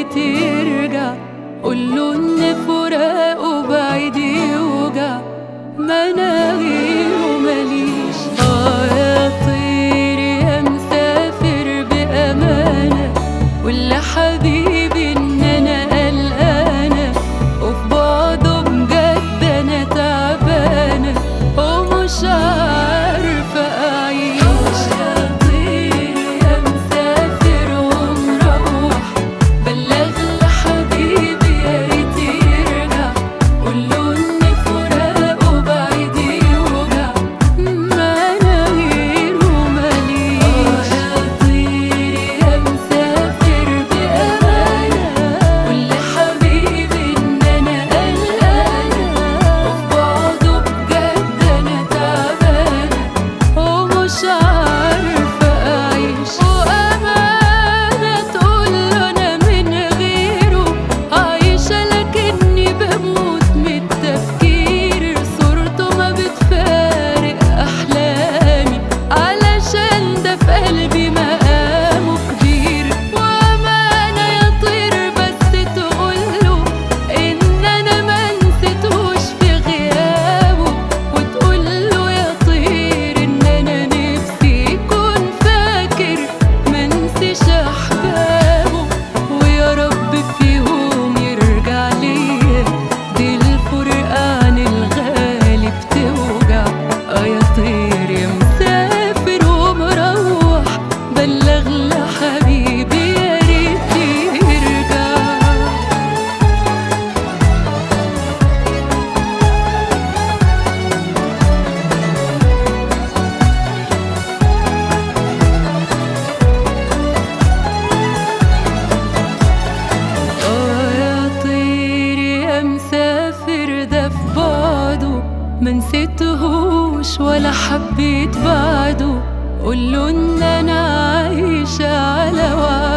ريت يرجع قوله ان فراقه بعيد يوجع ما انا غيره ماليش اه يا طير يا مسافر بامانه واللي حبيبي ان انا قلقانه وفي بعضه بجد انا تعبانه ومش عارفه اعيش يا طير يا مسافر ومروح بلغ لحبيبي يا ريت يرجع قوله ان فراقه بعيد يوجع ما انا غيره ماليش يا طير يا مسافر بامانه قول لحبيبي ان انا قلقانه وفي بعضه بجد انا تعبانه ومش عارفه اعيش وامانه تقول له انا من غيره عايشه لكني بموت من التفكير صورته ما بتفارق احلامي علشان ده في قلبي مقامه كبير وامانه يا طير بس تقوله ان انا ما نسيتهوش في غيابه وتقوله يا طير ان انا نفسي يكون فاكر ما نسيش احبابه ويا رب في يوم يرجع ليا دي الفرقة عن الغالي بتوجع اه يا طير يا مسافر ومروح بلغ لحبيبي يا ريت يرجع اه يا طير يا مسافر ده في بعضه ما نسيتهوش ولا حبيت بعده قوله ان انا عايشة على وعده